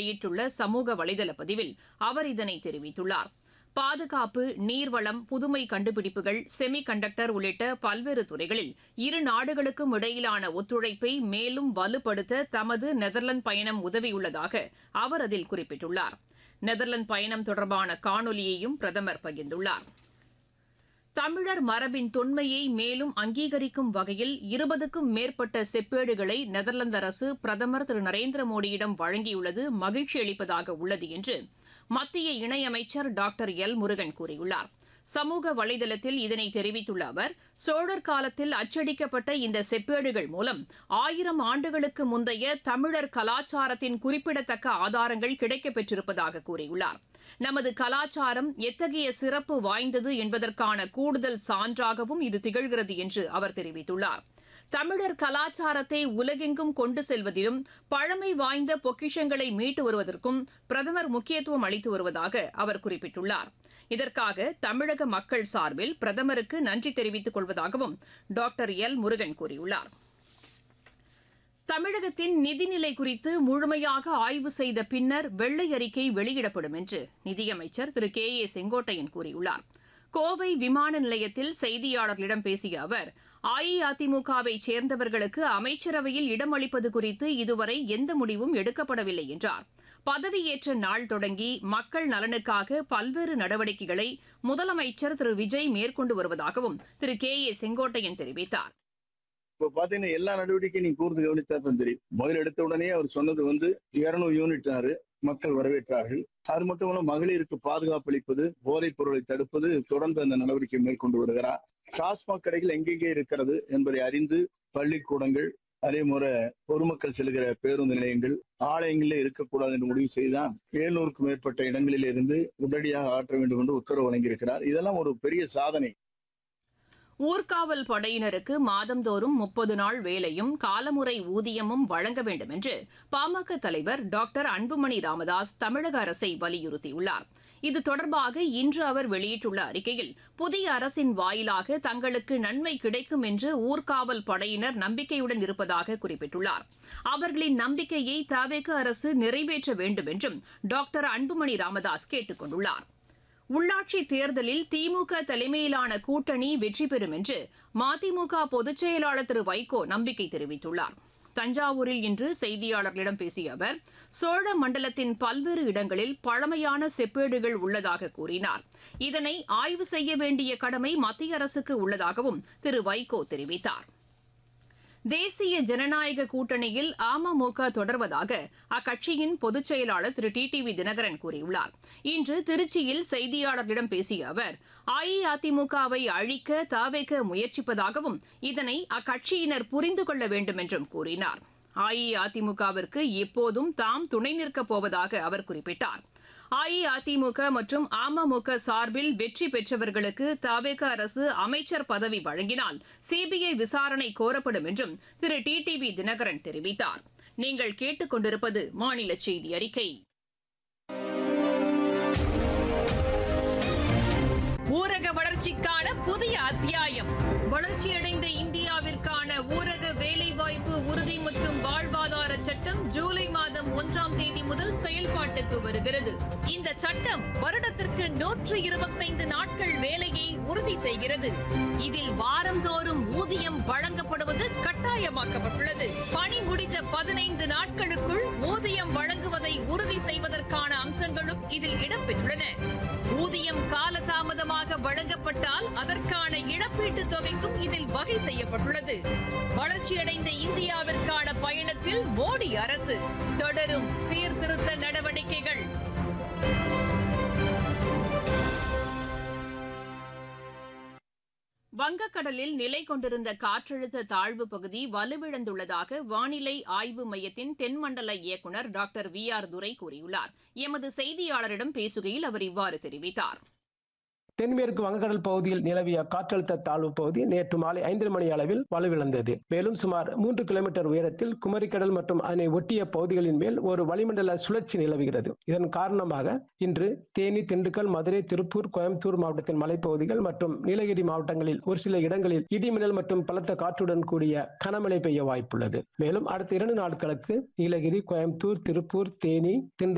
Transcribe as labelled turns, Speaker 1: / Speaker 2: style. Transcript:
Speaker 1: வெளியிட்டுள்ள சமூக வலைதள பதிவில் அவர் இதனை தெரிவித்துள்ளார் பாதுகாப்பு நீர்வளம் புதுமை கண்டுபிடிப்புகள் செமி கண்டக்டர் உள்ளிட்ட பல்வேறு துறைகளில் இரு நாடுகளுக்கும் இடையிலான ஒத்துழைப்பை மேலும் வலுப்படுத்த தமது நெதர்லாந்து பயணம் உதவியுள்ளதாக அவர் அதில் குறிப்பிட்டுள்ளார் நெதர்லாந்து பயணம் தொடர்பான காணொலியையும் பிரதமர் பகிர்ந்துள்ளார் தமிழர் மரபின் தொன்மையை மேலும் அங்கீகரிக்கும் வகையில் இருபதுக்கும் மேற்பட்ட செப்பேடுகளை நெதர்லாந்து அரசு பிரதமர் திரு நரேந்திர மோடியிடம் வழங்கியுள்ளது மகிழ்ச்சி அளிப்பதாக உள்ளது என்று மத்திய இணையமைச்சர் டாக்டர் எல் முருகன் கூறியுள்ளார் சமூக வலைதளத்தில் இதனை தெரிவித்துள்ள அவர் சோழர் காலத்தில் அச்சடிக்கப்பட்ட இந்த செப்பேடுகள் மூலம் ஆயிரம் ஆண்டுகளுக்கு முந்தைய தமிழர் கலாச்சாரத்தின் குறிப்பிடத்தக்க ஆதாரங்கள் கிடைக்கப் பெற்றிருப்பதாக கூறியுள்ளார் நமது கலாச்சாரம் எத்தகைய சிறப்பு வாய்ந்தது என்பதற்கான கூடுதல் சான்றாகவும் இது திகழ்கிறது என்று அவர் தெரிவித்துள்ளார் தமிழர் கலாச்சாரத்தை உலகெங்கும் கொண்டு செல்வதிலும் பழமை வாய்ந்த பொக்கிஷங்களை மீட்டு வருவதற்கும் பிரதமர் முக்கியத்துவம் அளித்து வருவதாக அவர் குறிப்பிட்டுள்ளார் இதற்காக தமிழக மக்கள் சார்பில் பிரதமருக்கு நன்றி தெரிவித்துக் கொள்வதாகவும் டாக்டர் எல் முருகன் கூறியுள்ளார் தமிழகத்தின் நிதிநிலை குறித்து முழுமையாக ஆய்வு செய்த பின்னர் வெள்ளை அறிக்கை வெளியிடப்படும் என்று நிதியமைச்சர் திரு கே ஏ செங்கோட்டையன் கூறியுள்ளார் கோவை விமான நிலையத்தில் செய்தியாளர்களிடம் பேசிய அவர் அஇஅதிமுகவை சேர்ந்தவர்களுக்கு அமைச்சரவையில் இடம் அளிப்பது குறித்து இதுவரை எந்த முடிவும் எடுக்கப்படவில்லை என்றார் பதவியேற்ற நாள் தொடங்கி மக்கள் நலனுக்காக பல்வேறு நடவடிக்கைகளை முதலமைச்சர் திரு விஜய் மேற்கொண்டு வருவதாகவும் திரு கே ஏ செங்கோட்டையன் தெரிவித்தார்
Speaker 2: இப்ப பாத்தீங்கன்னா எல்லா நடவடிக்கையும் நீங்க கூர்ந்து கவனித்தா தான் தெரியும் முதல் எடுத்த உடனே அவர் சொன்னது வந்து இருநூறு யூனிட்னாரு மக்கள் வரவேற்றார்கள் அது மட்டும் இல்ல மகளிருக்கு பாதுகாப்பு அளிப்பது போதைப் பொருளை தடுப்பது தொடர்ந்து அந்த நடவடிக்கை மேற்கொண்டு வருகிறார் டாஸ்மாக் கடைகள் எங்கெங்கே இருக்கிறது என்பதை அறிந்து பள்ளிக்கூடங்கள் அதே முறை பொதுமக்கள் செல்கிற பேருந்து நிலையங்கள் ஆலயங்களில் இருக்கக்கூடாது என்று முடிவு செய்துதான் ஏழ்நூறுக்கும் மேற்பட்ட இடங்களில் இருந்து உடனடியாக ஆற்ற வேண்டும் என்று உத்தரவு வழங்கியிருக்கிறார் இதெல்லாம் ஒரு பெரிய சாதனை
Speaker 1: ஊர்காவல் படையினருக்கு மாதந்தோறும் முப்பது நாள் வேலையும் காலமுறை ஊதியமும் வழங்க வேண்டும் என்று பாமக தலைவர் டாக்டர் அன்புமணி ராமதாஸ் தமிழக அரசை வலியுறுத்தியுள்ளார் இது தொடர்பாக இன்று அவர் வெளியிட்டுள்ள அறிக்கையில் புதிய அரசின் வாயிலாக தங்களுக்கு நன்மை கிடைக்கும் என்று ஊர்காவல் படையினர் நம்பிக்கையுடன் இருப்பதாக குறிப்பிட்டுள்ளார் அவர்களின் நம்பிக்கையை தவேக அரசு நிறைவேற்ற வேண்டும் என்றும் டாக்டர் அன்புமணி ராமதாஸ் கேட்டுக் கொண்டுள்ளார் உள்ளாட்சி தேர்தலில் திமுக தலைமையிலான கூட்டணி வெற்றி பெறும் என்று மதிமுக பொதுச் செயலாளர் திரு வைகோ நம்பிக்கை தெரிவித்துள்ளார் தஞ்சாவூரில் இன்று செய்தியாளர்களிடம் பேசிய அவர் சோழ மண்டலத்தின் பல்வேறு இடங்களில் பழமையான செப்பேடுகள் உள்ளதாக கூறினார் இதனை ஆய்வு செய்ய வேண்டிய கடமை மத்திய அரசுக்கு உள்ளதாகவும் திரு வைகோ தெரிவித்தார் தேசிய ஜனநாயக கூட்டணியில் அமமுக தொடர்வதாக அக்கட்சியின் பொதுச் செயலாளர் Thiru T T V Dhinakaran கூறியுள்ளார் இன்று திருச்சியில் செய்தியாளர்களிடம் பேசிய அவர் அஇஅதிமுகவை அழிக்க தாவேக்க முயற்சிப்பதாகவும் இதனை அக்கட்சியினர் புரிந்து கொள்ள வேண்டும் என்றும் கூறினார் அஇஅதிமுகவிற்கு எப்போதும் தாம் துணை நிற்கப் போவதாக அவர் குறிப்பிட்டார் அஇஅதிமுக மற்றும் அமமுக சார்பில் வெற்றி பெற்றவர்களுக்கு தவேக அரசு அமைச்சர் பதவி வழங்கினால் சிபிஐ விசாரணை கோரப்படும் என்றும் Thiru T T V Dhinakaran தெரிவித்தார் நீங்கள் கேட்டுக்கொண்டிருப்பது மாநில செய்தி அறிக்கை ஊரக வளர்ச்சிக்கான புதிய அத்தியாயம் வளர்ச்சியடைந்த இந்தியாவிற்கான ஊரக வேலைவாய்ப்பு உறுதி மற்றும் வாழ்வாதார சட்டம் ஜூலை மாதம் ஒன்றாம் தேதி முதல் செயல்பாட்டுக்கு வருகிறது இந்த சட்டம் வருடத்திற்கு நூற்று இருபத்தைந்து நாட்கள் வேலையை உறுதி செய்கிறது இதில் வாரந்தோறும் ஊதியம் வழங்கப்படுவது கட்டாயமாக்கப்பட்டுள்ளது பணி முடிந்த பதினைந்து நாட்களுக்குள் ஊதியம் வழங்குவதை உறுதி செய்வதற்கான அம்சங்களும் இதில் இடம்பெற்றுள்ளன ஊதியம் காலதாமதமாக வழங்கப்பட்டால் அதற்கான இழப்பீட்டு தொகைக்கும் இதில் வகை செய்யப்பட்டுள்ளது வளர்ச்சியடைந்த இந்தியாவிற்கான பயணத்தில் மோடி அரசு தொடரும் சீர்திருத்த நடவடிக்கைகள் வங்கக்கடலில் நிலை கொண்டிருந்த காற்றழுத்த தாழ்வு பகுதி வலுவிழந்துள்ளதாக வானிலை ஆய்வு மையத்தின் தென்மண்டல இயக்குநர் டாக்டர் வி ஆர் துரை கூறியுள்ளார் எமது செய்தியாளரிடம் பேசுகையில் அவர் இவ்வாறு தெரிவித்தார்
Speaker 3: தென்மேற்கு வங்கக்கடல் பகுதியில் நிலவிய காற்றழுத்த தாழ்வு பகுதி நேற்று மாலை ஐந்து மணி அளவில் வலுவிழந்தது மேலும் சுமார் மூன்று கிலோமீட்டர் உயரத்தில் குமரிக்கடல் மற்றும் அதனை ஒட்டிய பகுதிகளின் மேல் ஒரு வளிமண்டல சுழற்சி நிலவுகிறது இதன் காரணமாக இன்று தேனி திண்டுக்கல் மதுரை திருப்பூர் கோயம்புத்தூர் மாவட்டத்தின் மலைப்பகுதிகள் மற்றும் நீலகிரி மாவட்டங்களில் ஒரு சில இடங்களில் இடிமின்னல் மற்றும் பலத்த காற்றுடன் கூடிய கனமழை பெய்ய வாய்ப்புள்ளது மேலும் அடுத்த இரண்டு நாட்களுக்கு நீலகிரி கோயம்புத்தூர் திருப்பூர் தேனி திண்டுக்கல்